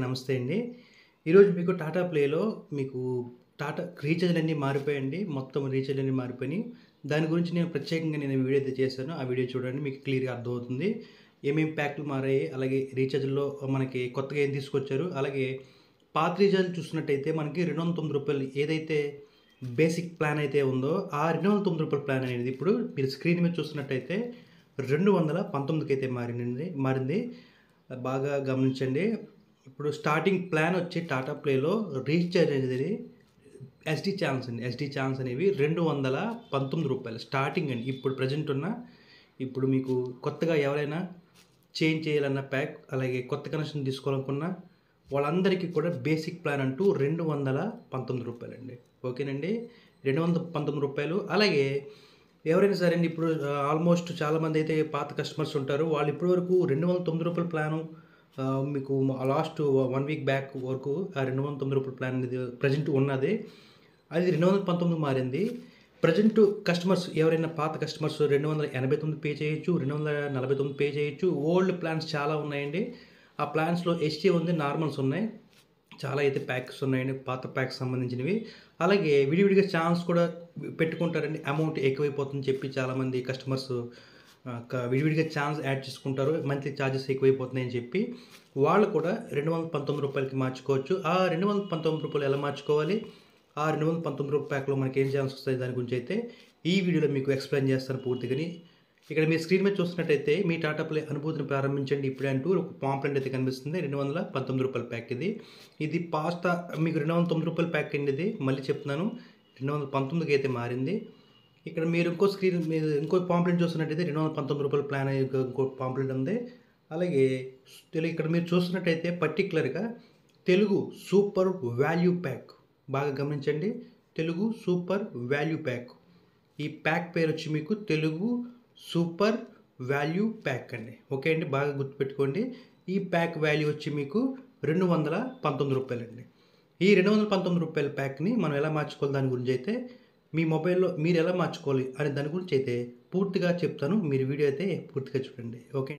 నమస్తే అండి. ఈరోజు మీకు టాటా ప్లేలో మీకు టాటా రీచార్జ్‌లన్నీ మారిపోయాయండి. మొత్తం రీచార్జ్‌లన్నీ మారిపోయినాయి. దాని గురించి నేను ప్రత్యేకంగా నేను వీడియో అయితే చేశాను. ఆ వీడియో చూడండి మీకు క్లియర్‌గా అర్థమవుతుంది. ఏమేం ప్యాక్‌లు మారాయి, అలాగే రీచార్జ్‌లో మనకి కొత్తగా ఏం తీసుకొచ్చారు, అలాగే పాత రీచార్జ్ చూస్తున్నట్టయితే మనకి రూ. 209 ఏదైతే బేసిక్ ప్లాన్ అయితే ఉందో, ఆ రూ. 209 ప్లాన్ అనేది ఇప్పుడు మీరు స్క్రీన్ మీద చూస్తున్నట్టయితే 219కి అయితే మారిందండి మారింది. బాగా గమనించండి. ఇప్పుడు స్టార్టింగ్ ప్లాన్ వచ్చి టాటా ప్లేలో రీచార్జ్ అనేది ఎస్‌డీ ఛానెల్స్ అండి. ఎస్‌డీ ఛానెల్స్ అనేవి రూ. 219 స్టార్టింగ్ అండి. ఇప్పుడు ప్రెజెంట్ ఉన్న ఇప్పుడు మీకు కొత్తగా ఎవరైనా చేంజ్ చేయాలన్న ప్యాక్, అలాగే కొత్త కనెక్షన్ తీసుకోవాలనుకున్న వాళ్ళందరికీ కూడా బేసిక్ ప్లాన్ అంటూ రూ. 219 అండి. ఓకేనండి. రూ. 219 అలాగే ఎవరైనా సరే అండి ఇప్పుడు ఆహ్, ఆల్మోస్ట్ చాలామంది అయితే పాత కస్టమర్స్ ఉంటారు. వాళ్ళు ఇప్పటి వరకు రూ. 209 ప్లాను ఆహ్, మీకు లాస్ట్ 1 వీక్ బ్యాక్ వరకు ఆ రూ. 209 ప్లాన్ అనేది ప్రెజెంట్ ఉన్నది. అది 219 మారింది. ప్రెజెంట్ కస్టమర్స్ ఎవరైనా పాత కస్టమర్స్ 289 పే చేయొచ్చు, 249 పే చేయొచ్చు. ఓల్డ్ ప్లాన్స్ చాలా ఉన్నాయండి. ఆ ప్లాన్స్‌లో ఎస్‌టీ ఉంది, నార్మల్స్ ఉన్నాయి. చాలా అయితే ప్యాక్స్ ఉన్నాయండి. పాత ప్యాక్స్ సంబంధించినవి. అలాగే విడివిడిగా ఛానెల్స్ కూడా పెట్టుకుంటారండి. అమౌంట్ ఎక్కువైపోతుందని చెప్పి చాలామంది కస్టమర్స్ ఆహ్, క విడివిడిగా ఛానెల్స్ యాడ్ చేసుకుంటారు. మంత్లీ చార్జెస్ ఎక్కువైపోతున్నాయని చెప్పి వాళ్ళు కూడా రూ. 219కి మార్చుకోవచ్చు. ఆ రూ. 219 ఎలా మార్చుకోవాలి? ఆ రూ. 219 ప్యాక్‌లో మనకి ఏం ఛానెల్స్ వస్తాయి దాని గురించి అయితే ఈ వీడియోలో మీకు ఎక్స్‌ప్లెయిన్ చేస్తాను పూర్తిగాని. ఇక్కడ మీరు స్క్రీన్ మీద చూస్తున్నట్టయితే మీ టాటా ప్లే అనుభూతిని ప్రారంభించండి ఇప్పుడే అంటూ ఒక పాంప్లెట్ అయితే కనిపిస్తుంది. రూ. 219 ప్యాక్ ఇది. ఇది పాత మీకు రూ. 209 ప్యాక్ అండి ఇది. మళ్ళీ చెప్తున్నాను. 219కి అయితే మారింది. ఇక్కడ మీరు ఇంకో స్క్రీన్ మీద ఇంకో పాంప్లెట్ చూస్తున్నట్టయితే రూ. 219 ప్లాన్ ఇంకో ఇంకో పాంప్లెట్ ఉంది. అలాగే తెలుగు ఇక్కడ మీరు చూస్తున్నట్టయితే పర్టిక్యులర్‌గా తెలుగు సూపర్ వాల్యూ ప్యాక్ బాగా గమనించండి. Telugu super value pack. ఈ ప్యాక్ పేరు వచ్చి మీకు తెలుగు సూపర్ వాల్యూ ప్యాక్ అండి. ఓకే అండి. బాగా గుర్తుపెట్టుకోండి. ఈ ప్యాక్ వాల్యూ వచ్చి మీకు రూ. 219 అండి. ఈ రూ. 219 ప్యాక్‌ని మనం ఎలా మార్చుకోవాలి దాని గురించి అయితే మీ మొబైల్‌లో మీరు ఎలా మార్చుకోవాలి అనే దాని గురించి అయితే పూర్తిగా చెప్తాను. మీరు వీడియో అయితే పూర్తిగా చూడండి. ఓకే.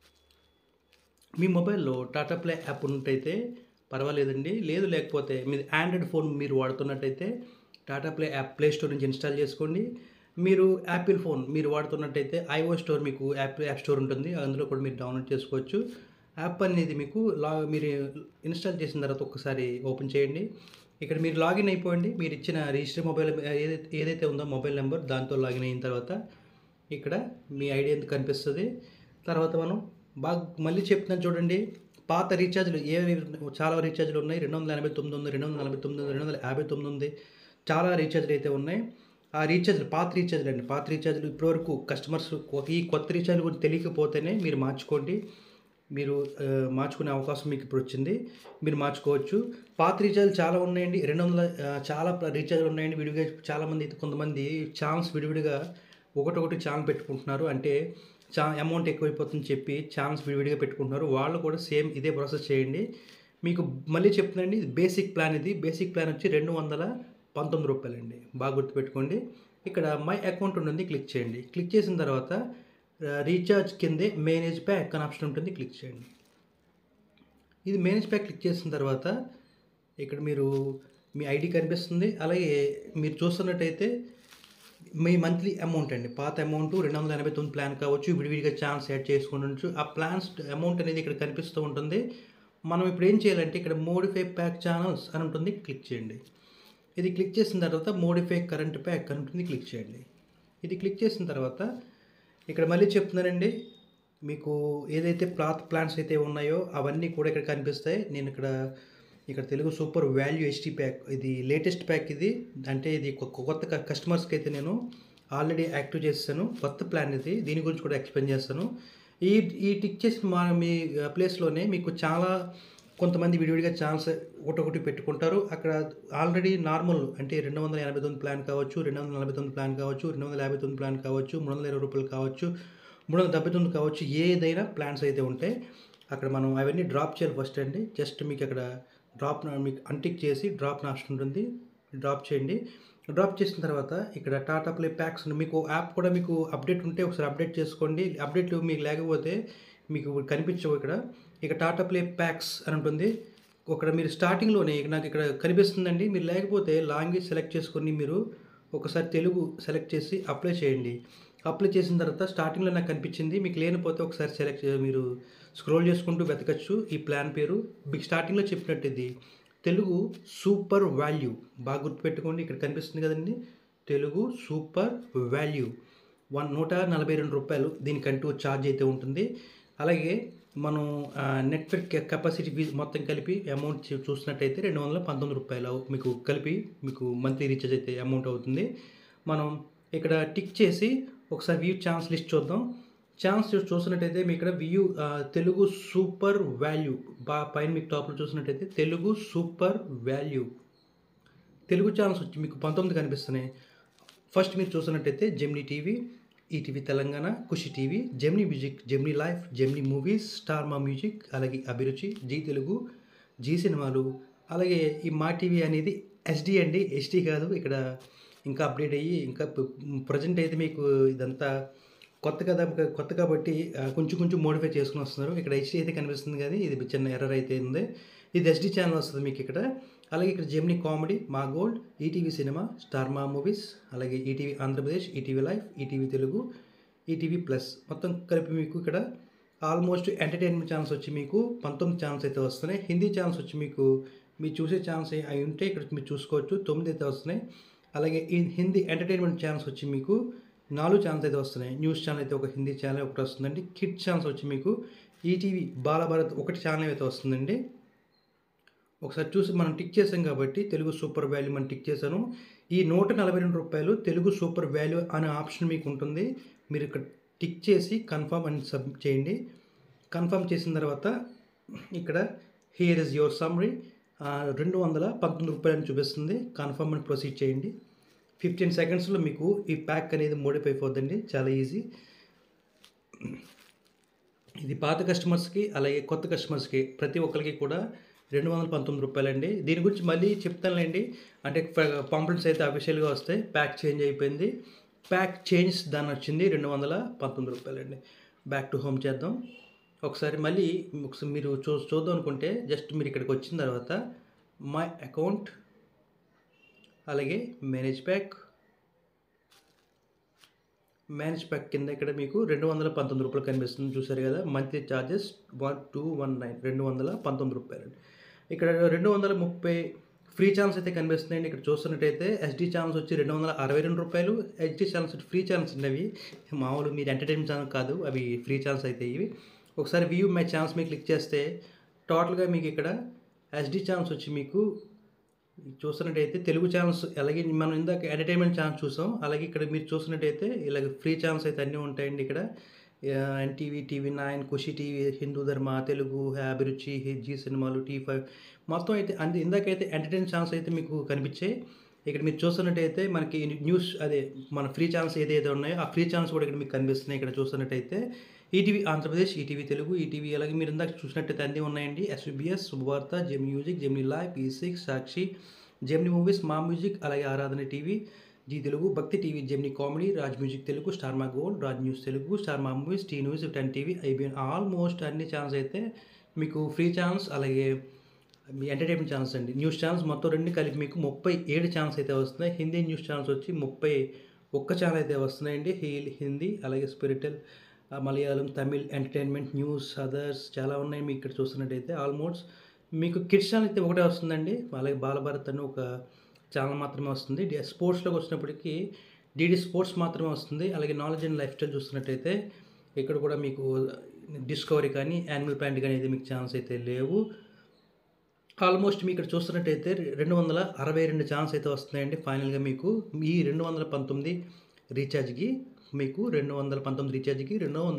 మీ మొబైల్‌లో టాటా ప్లే యాప్ ఉన్నట్టయితే పర్వాలేదండి. లేదు లేకపోతే మీది ఆండ్రాయిడ్ ఫోన్ మీరు వాడుతున్నట్టయితే Tata play app play store నుంచి ఇన్‌స్టాల్ చేసుకోండి. మీరు యాపిల్ ఫోన్ మీరు వాడుతున్నట్టయితే ఐఓ స్టోర్ మీకు యాప్ యాప్ స్టోర్ ఉంటుంది. అందులో కూడా మీరు డౌన్లోడ్ చేసుకోవచ్చు. యాప్ అనేది మీకు లా మీరు ఇన్‌స్టాల్ చేసిన తర్వాత ఒక్కసారి ఓపెన్ చేయండి. ఇక్కడ మీరు లాగిన్ అయిపోండి. మీరు ఇచ్చిన రిజిస్టర్ మొబైల్ ఏదైతే ఏదైతే ఉందో మొబైల్ నంబర్ దాంతో లాగిన్ అయిన తర్వాత ఇక్కడ మీ ఐడీ అనేది కనిపిస్తది. తర్వాత మనం బాగా మళ్ళీ చెప్తున్నాను చూడండి. పాత రీచార్జ్‌లు ఏవేవి చాలా రీచార్జ్‌లు ఉన్నాయి. 289 ఉంది, 249 ఉంది, 259 ఉంది. చాలా రీచార్జ్‌లు అయితే ఉన్నాయి. ఆ రీచార్జ్‌లు పాత రీచార్జ్‌లు అండి. పాత రీచార్జ్‌లు ఇప్పటివరకు కస్టమర్స్ ఈ కొత్త రీచార్జ్‌ల గురించి తెలియకపోతేనే మీరు మార్చుకోండి. మీరు ఆహ్, మార్చుకునే అవకాశం మీకు ఇప్పుడు వచ్చింది. మీరు మార్చుకోవచ్చు. పాత రీచార్జ్‌లు చాలా ఉన్నాయండి. 200 ఆహ్, చాలా రీచార్జ్‌లు ఉన్నాయండి. విడివిడిగా చాలామంది అయితే కొంతమంది ఛానెల్స్ విడివిడిగా ఒకటొకటి ఛానెల్ పెట్టుకుంటున్నారు. అంటే చా అమౌంట్ ఎక్కువైపోతుందని చెప్పి ఛానెల్స్ విడివిడిగా పెట్టుకుంటున్నారు. వాళ్ళు కూడా సేమ్ ఇదే ప్రాసెస్ చేయండి. మీకు మళ్ళీ చెప్తున్నానండి. ఇది బేసిక్ ప్లాన్ ఇది. బేసిక్ ప్లాన్ వచ్చి రూ. 219 అండి. బాగా గుర్తుపెట్టుకోండి. ఇక్కడ మై అకౌంట్ ఉంటుంది. క్లిక్ చేయండి. క్లిక్ చేసిన తర్వాత ఆహ్, రీచార్జ్ కిందే మేనేజ్ ప్యాక్ అనే ఆప్షన్ ఉంటుంది. క్లిక్ చేయండి. ఇది మేనేజ్ ప్యాక్ క్లిక్ చేసిన తర్వాత ఇక్కడ మీరు మీ ఐడీ కనిపిస్తుంది. అలాగే మీరు చూస్తున్నట్టయితే మీ మంత్లీ అమౌంట్ అండి. పాత అమౌంట్ 289 ప్లాన్ కావచ్చు. విడివిడిగా ఛానెల్స్ యాడ్ చేసుకోవచ్చు. ఆ ప్లాన్స్ అమౌంట్ అనేది ఇక్కడ కనిపిస్తూ ఉంటుంది. మనం ఇప్పుడు ఏం చేయాలంటే ఇక్కడ మోడిఫై ప్యాక్ ఛానెల్స్ అని ఉంటుంది. క్లిక్ చేయండి. ఇది క్లిక్ చేసిన తర్వాత మోడిఫై కరెంట్ ప్యాక్ అని ఉంటుంది. క్లిక్ చేయండి. ఇది క్లిక్ చేసిన తర్వాత ఇక్కడ మళ్ళీ చెప్తున్నానండి. మీకు ఏదైతే పాత ప్లాన్స్ అయితే ఉన్నాయో అవన్నీ కూడా ఇక్కడ కనిపిస్తాయి. నేను ఇక్కడ ఇక్కడ Telugu super value ST pack ఇది లేటెస్ట్ ప్యాక్ ఇది. అంటే ఇది కొ కొత్త క కస్టమర్స్‌కి అయితే నేను ఆల్రెడీ యాక్టివ్ చేసేసాను. కొత్త ప్లాన్ ఇది. దీని గురించి కూడా ఎక్స్‌ప్లెయిన్ చేస్తాను. ఈ ఈ టిక్ చేసిన మా మీ ప్లేస్‌లోనే మీకు చాలా కొంతమంది విడివిడిగా ఛానెల్స్ ఒకటొకటి పెట్టుకుంటారు. అక్కడ ఆల్రెడీ నార్మల్ అంటే 289 ప్లాన్ కావచ్చు, 249 ప్లాన్ కావచ్చు, 259 ప్లాన్ కావచ్చు, రూ. 320 కావచ్చు, 379 కావచ్చు. ఏదైనా ప్లాన్స్ అయితే ఉంటాయి. అక్కడ మనం అవన్నీ డ్రాప్ చేయాలి ఫస్ట్ అండి. జస్ట్ మీకు అక్కడ డ్రాప్ మీకు అన్‌టిక్ చేసి డ్రాప్ అనే ఆప్షన్ ఉంటుంది. డ్రాప్ చేయండి. డ్రాప్ చేసిన తర్వాత ఇక్కడ టాటా ప్లే ప్యాక్స్ మీకు యాప్ కూడా మీకు అప్డేట్ ఉంటే ఒకసారి అప్డేట్ చేసుకోండి. అప్డేట్ మీకు లేకపోతే మీకు కనిపించవు ఇక్కడ. ఇక టాటా ప్లే ప్యాక్స్ అని ఉంటుంది. ఇక్కడ మీరు స్టార్టింగ్‌లోనే నాకు ఇక్కడ కనిపిస్తుందండి. మీరు లేకపోతే లాంగ్వేజ్ సెలెక్ట్ చేసుకొని మీరు ఒకసారి తెలుగు సెలెక్ట్ చేసి అప్లై చేయండి. అప్లై చేసిన తర్వాత స్టార్టింగ్‌లో నాకు కనిపించింది. మీకు లేకపోతే ఒకసారి సెలెక్ట్ మీరు స్క్రోల్ చేసుకుంటూ వెతకచ్చు. ఈ ప్లాన్ పేరు మీకు స్టార్టింగ్‌లో చెప్పినట్టు ఇది తెలుగు సూపర్ వాల్యూ బాగా గుర్తుపెట్టుకోండి. ఇక్కడ కనిపిస్తుంది కదండీ! తెలుగు సూపర్ వాల్యూ వన్ రూ. 142 దీనికంటూ ఛార్జ్ అయితే ఉంటుంది. అలాగే మనం ఆహ్, నెట్‌వర్క్ కె కెపాసిటీ ఫీజ్ మొత్తం కలిపి అమౌంట్ చు చూసినట్టయితే రూ. 219 మీకు కలిపి మీకు మంత్లీ రీచార్జ్ అయితే అమౌంట్ అవుతుంది. మనం ఇక్కడ టిక్ చేసి ఒకసారి వ్యూ ఛానెల్స్ లిస్ట్ చూద్దాం. ఛానెల్స్ చూసినట్టయితే మీకు ఇక్కడ వ్యూ ఆహ్, తెలుగు సూపర్ వాల్యూ బా పైన మీకు టాప్‌లో చూసినట్టయితే Telugu super value. Telugu channels వచ్చి మీకు 19 కనిపిస్తున్నాయి. ఫస్ట్ మీరు చూసినట్టయితే Gemini TV, ETV Telangana, Khushi TV, Gemini music, Gemini life, Gemini movies, star Maa music, అలాగే అభిరుచి, జీ తెలుగు, జీ సినిమాలు, అలాగే ఈ మా టీవీ అనేది ఎస్‌డీ అండి. హెచ్‌డీ కాదు. ఇక్కడ ఇంకా అప్‌డేట్ అయ్యి ఇంకా ప్ ప్రెజెంట్ అయితే మీకు ఇదంతా కొత్త కదా! కొత్త కాబట్టి ఆహ్, కొంచెం కొంచెం మోడిఫై చేసుకొని వస్తున్నారు. ఇక్కడ హెచ్‌డీ అయితే కనిపిస్తుంది గానీ ఇది చిన్న ఎర్రర్ అయితే ఉంది. ఇది ఎస్‌డీ ఛానెల్ వస్తది మీకు ఇక్కడ. అలాగే ఇక్కడ Gemini comedy, Maa gold, ETV cinema, star Maa movies, అలాగే ETV Andhra Pradesh, ETV life, ETV Telugu, ETV plus మొత్తం కలిపి మీకు ఇక్కడ ఆల్మోస్ట్ ఎంటర్‌టైన్‌మెంట్ ఛానెల్స్ వచ్చి మీకు 19 ఛానెల్స్ అయితే వస్తున్నాయి. హిందీ ఛానెల్స్ వచ్చి మీకు మీరు చూసే ఛానెల్స్ అయి ఉంటే ఇక్కడ మీరు చూసుకోవచ్చు. 9 అయితే వస్తున్నాయి. అలాగే ఈ హిందీ ఎంటర్‌టైన్‌మెంట్ ఛానెల్స్ వచ్చి మీకు 4 ఛానెల్స్ అయితే వస్తున్నాయి. న్యూస్ ఛానెల్ అయితే ఒక హిందీ ఛానెల్ ఒకటి వస్తుందండి. కిడ్స్ ఛానెల్స్ వచ్చి మీకు ఈటీవీ బాలభారత్ ఒకటి ఛానెల్ అయితే వస్తుందండి. ఒకసారి చూసి మనం టిక్ చేసాం కాబట్టి తెలుగు సూపర్ వాల్యూ మనం టిక్ చేశాను. ఈ రూ. 142 తెలుగు సూపర్ వాల్యూ అనే ఆప్షన్ మీకు ఉంటుంది. మీరు ఇక్కడ టిక్ చేసి కన్ఫర్మ్ అని సబ్మిట్ చేయండి. కన్ఫర్మ్ చేసిన తర్వాత ఇక్కడ హియర్ ఈస్ యువర్ సమ్మరీ ఆహ్, రూ. 219 అని చూపిస్తుంది. కన్ఫర్మ్ అని ప్రొసీడ్ చేయండి. 15 సెకండ్స్‌లో మీకు ఈ ప్యాక్ అనేది మోడిఫై అయిపోద్దండి. చాలా ఈజీ. ఇది పాత కస్టమర్స్‌కి అలాగే కొత్త కస్టమర్స్‌కి ప్రతి ఒక్కళ్ళకి కూడా రూ. 219 అండి. దీని గురించి మళ్ళీ చెప్తానులెండి. అంటే ఫ పాంప్లెట్స్ అయితే అఫీషియల్‌గా వస్తాయి. ప్యాక్ చేంజ్ అయిపోయింది. ప్యాక్ చేంజ్ దాని వచ్చింది రూ. 219 అండి. బ్యాక్ టు హోమ్ చేద్దాం. ఒకసారి మళ్ళీ ఒకసారి మీరు చూ చూద్దాం అనుకుంటే జస్ట్ మీరు ఇక్కడికి వచ్చిన తర్వాత మై అకౌంట్ అలాగే మేనేజ్ ప్యాక్ మేనేజ్ ప్యాక్ కింద ఇక్కడ మీకు రూ. 219 కనిపిస్తుంది చూసారు కదా! మంత్లీ చార్జెస్ 1219 రూ. 219 ఇక్కడ 230 ఫ్రీ ఛానెల్స్ అయితే కనిపిస్తున్నాయండి. ఇక్కడ చూస్తున్నట్టయితే ఎస్‌డీ ఛానెల్స్ వచ్చి రూ. 262 హెచ్‌డీ ఛానెల్స్ ఫ్రీ ఛానెల్స్ అండి అవి. మామూలు మీరు ఎంటర్‌టైన్‌మెంట్ ఛానెల్ కాదు. అవి ఫ్రీ ఛానెల్స్ అయితే ఇవి. ఒకసారి వ్యూ మై ఛానెల్స్ మీద క్లిక్ చేస్తే టోటల్‌గా మీకు ఇక్కడ ఎస్‌డీ ఛానెల్స్ వచ్చి మీకు చూస్తున్నట్టయితే తెలుగు ఛానెల్స్ అలాగే మనం ఇందాక ఎంటర్‌టైన్‌మెంట్ ఛానెల్స్ చూసాం. అలాగే ఇక్కడ మీరు చూస్తున్నట్టయితే ఇలాగ ఫ్రీ ఛానెల్స్ అయితే అన్నీ ఉంటాయండి ఇక్కడ. ఆహ్, NTV, TV nine, Khushi TV, Hindu Dharma, Telugu, అభిరుచి, జీ సినిమాలు, టీ5 మొత్తం అయితే అంటే ఇందాకైతే ఎంటర్‌టైన్ ఛానెల్స్ అయితే మీకు కనిపించాయి. ఇక్కడ మీరు చూస్తున్నట్టయితే మనకి న్యూస్ అదే మన ఫ్రీ ఛానెల్స్ ఏదైతే ఉన్నాయో ఆ ఫ్రీ ఛానెల్స్ కూడా ఇక్కడ మీకు కనిపిస్తున్నాయి. ఇక్కడ చూస్తున్నట్టయితే ETV Andhra Pradesh, ETV Telugu, ETV అలాగే మీరు ఇందాక చూసినట్టయితే అన్నీ ఉన్నాయండి. SBS, Subhavartha, Gemini music, Gemini live, ఈ6, Sakshi, Gemini movies, Maa music అలాగే Aradhana TV, Zee Telugu, Bhakti TV, Gemini comedy, Raj music Telugu, star Maa gold, Raj news Telugu, star Maa movies, T news, ten TV, IBN almost అన్ని ఛానెల్స్ అయితే మీకు ఫ్రీ ఛానెల్స్ అలాగే మీ ఎంటర్‌టైన్‌మెంట్ ఛానెల్స్ అండి. న్యూస్ ఛానెల్స్ మొత్తం రెండు కలిపి మీకు 37 ఛానెల్స్ అయితే వస్తున్నాయి. హిందీ న్యూస్ ఛానెల్స్ వచ్చి 31 ఛానెల్ అయితే వస్తున్నాయండి. హీల్ హిందీ అలాగే స్పిరిటల్ ఆహ్, Malayalam, Tamil, entertainment, news, others చాలా ఉన్నాయి. మీకు ఇక్కడ చూస్తున్నట్టయితే ఆల్మోస్ట్ మీకు కిడ్స్ ఛానెల్ అయితే ఒకటే వస్తుందండి. అలాగే బాలభారత్ అని ఒక ఛానెల్ మాత్రమే వస్తుంది. డి స్పోర్ట్స్‌లోకి వచ్చినప్పటికి డీడీ స్పోర్ట్స్ మాత్రమే వస్తుంది. అలాగే నాలెడ్జ్ అండ్ లైఫ్ స్టైల్ చూస్తున్నట్టయితే ఇక్కడ కూడా మీకు డిస్కవరీ కానీ, యానిమల్ ప్లానెట్ కానీ అయితే మీకు ఛానెల్స్ అయితే లేవు. ఆల్మోస్ట్ మీకు ఇక్కడ చూస్తున్నట్టయితే 262 ఛానెల్స్ అయితే వస్తున్నాయండి. ఫైనల్‌గా మీకు ఈ 219 రీచార్జ్‌కి మీకు 219 రీచార్జ్‌కి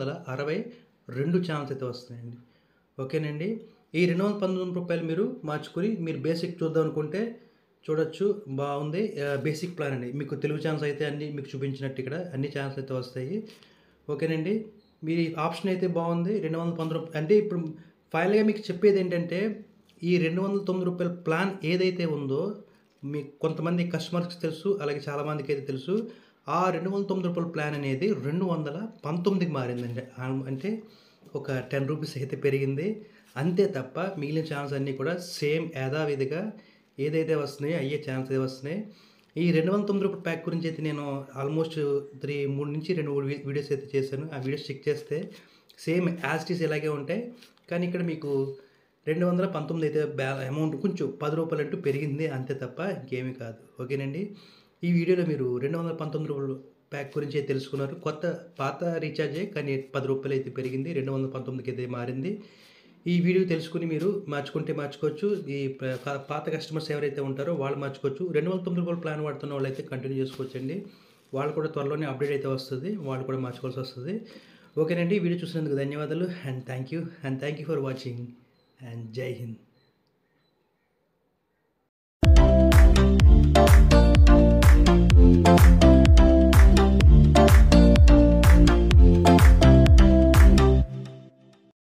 262 ఛానెల్స్ అయితే వస్తున్నాయండి. ఓకేనండి. ఈ రూ. 219 మీరు మార్చుకొని మీరు బేసిక్ చూద్దాం అనుకుంటే చూడొచ్చు. బావుంది. ఆహ్, బేసిక్ ప్లాన్ అండి. మీకు తెలుగు ఛానెల్స్ అయితే అన్నీ మీకు చూపించినట్టు ఇక్కడ అన్ని ఛానెల్స్ అయితే వస్తాయి. ఓకేనండి. మీ ఆప్షన్ అయితే బావుంది. రూ. 219 అంటే ఇప్పుడు ఫైనల్‌గా మీకు చెప్పేదేంటంటే ఈ రూ. 209 ప్లాన్ ఏదైతే ఉందో మీకు కొంతమంది కస్టమర్స్‌కి తెలుసు. అలాగే చాలామందికైతే తెలుసు. ఆ రూ. 209 ప్లాన్ అనేది 219కి మారిందండి. ఆహ్, అంటే ఒక రూ. 10 అయితే పెరిగింది. అంతే తప్ప మిగిలిన ఛానల్స్ అన్నీ కూడా సేమ్ యథావిధిగా ఏదైతే వస్తున్నాయో అయ్యే ఛానల్స్ ఏ వస్తున్నాయి ఈ రెండు వందల తొమ్మిది రూపాయల ప్యాక్ గురించి అయితే నేను ఆల్మోస్ట్ త్రీ మూడు నుంచి రెండు మూడు వీ- వీడియోస్ అయితే చేశాను ఆ వీడియోస్ చెక్ చేస్తే సేమ్ యాస్టీస్ ఇలాగే ఉంటాయి కానీ ఇక్కడ మీకు రెండు వందల పంతొమ్మిది అయితే బ్యా అమౌంట్ కొంచెం పది రూపాయలు అంటూ పెరిగింది అంతే తప్ప ఇంకేమీ కాదు ఓకేనండి ఈ వీడియోలో మీరు రెండు వందల పంతొమ్మిది రూపాయలు ప్యాక్ గురించి అయితే తెలుసుకున్నారు కొత్త పాత రీఛార్జే కానీ పది రూపాయలు అయితే పెరిగింది రెండు వందల పంతొమ్మిదికి అయితే మారింది ఈ వీడియో తెలుసుకుని మీరు మార్చుకుంటే మార్చుకోవచ్చు ఈ ప- కా- పాత కస్టమర్స్ ఎవరైతే ఉంటారో వాళ్ళు మార్చుకోవచ్చు రెండు వందల తొమ్మిది రూపాయల ప్లాన్ వాడుతున్న వాళ్ళు అయితే కంటిన్యూ చేసుకోవచ్చు అండి వాళ్ళు కూడా త్వరలోనే అప్డేట్ అయితే వస్తుంది వాళ్ళు కూడా మార్చుకోవాల్సి వస్తుంది ఓకేనండి ఈ వీడియో చూసినందుకు ధన్యవాదాలు and thank you and thank you for watching and Jai Hind